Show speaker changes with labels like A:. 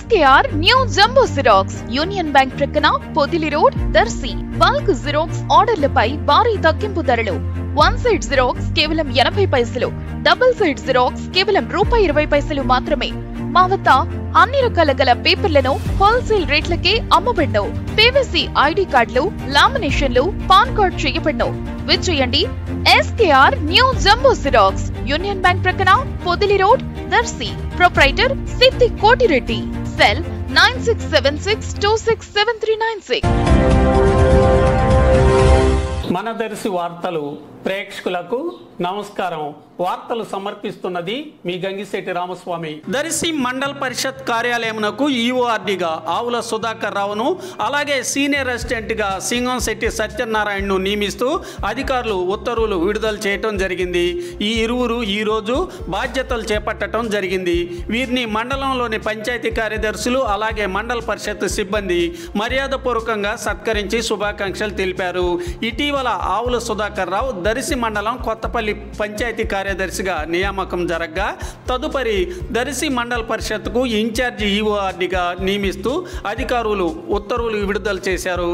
A: SKR new jumbo xerox union bank ప్రక్కన Podili road Darsi bulk xerox ఆర్డర్లపై భారీ తగ్గింపు ధరలు వన్ సైడ్ జిరాక్స్ కేవలం ఎనభై పైసలు డబుల్ సైడ్ జిరాక్స్ కేవలం రూపాయి ఇరవై పైసలు మాత్రమే మా వద్ద అన్ని రకాల గల పేపర్లను హోల్సేల్ రేట్లకే అమ్మబడ్ను పీవీసీ ఐడి కార్డులు లామినేషన్లు పాన్ కార్డ్ చేయబడ్ను విచ్చేయండి SKR new jumbo xerox union bank ప్రక్కన Podili road Darsi proprietor Siddhi Kotireddy cell nine six seven six two six seven three nine six
B: మన దర్శి వార్తలు ప్రేక్షకులకు నమస్కారం వార్తలు సమర్పిస్తున్నది మీ గంగిశెట్టి రామస్వామి దర్శి మండల్ పరిషత్ కార్యాలయమునకు ఈఓఆర్డిగా ఆవుల సుధాకర్ రావును అలాగే సీనియర్ అసిస్టెంట్గా సింగం శెట్టి సత్యనారాయణను నియమిస్తూ అధికారులు ఉత్తర్వులు విడుదల చేయటం జరిగింది ఈ ఇరువురు ఈరోజు బాధ్యతలు చేపట్టడం జరిగింది వీరిని మండలంలోని పంచాయతీ కార్యదర్శులు అలాగే మండల పరిషత్ సిబ్బంది మర్యాదపూర్వకంగా సత్కరించి శుభాకాంక్షలు తెలిపారు ఇటీవల ఆవుల సుధాకర్ రావు దర్శి మండలం కొత్తపల్లి పంచాయతీ కార్యదర్శిగా నియామకం జరగగా తదుపరి దర్శి మండల పరిషత్కు ఇన్ఛార్జి ఈఓఆర్డిగా నియమిస్తూ అధికారులు ఉత్తర్వులు విడుదల చేశారు